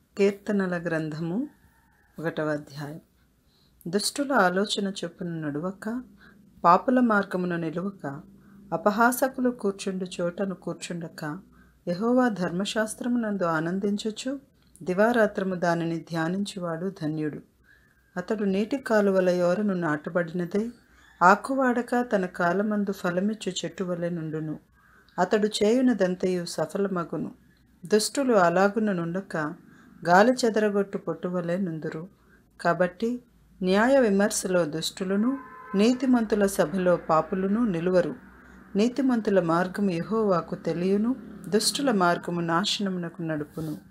కీర్తనల గ్రంథము ఒకటవ అధ్యాయం దుష్టుల ఆలోచన చొప్పున నడువక పాపుల మార్గమున నిలువక అపహాసకులు కూర్చుండు చోటను కూర్చుండక యెహోవా ధర్మశాస్త్రమునందు ఆనందించుచు దివారాత్రము దానిని ధ్యానించువాడు ధన్యుడు అతడు నీటి కాలువల యోరను నాటబడినదై ఆకువాడక తన కాలమందు ఫలమిచ్చు చెట్టు వలె నుండును అతడు చేయునదంతయు సఫలమగును దుష్టులు అలాగున నుండక గాలి చెదరగొట్టు పొట్టువలే నుందురు కాబట్టి న్యాయ విమర్శలో దుష్టులను నీతిమంతుల సభలో పాపులను నిలువరు నీతిమంతుల మార్గము యెహోవాకు తెలియను దుష్టుల మార్గము నాశనమునకు నడుపును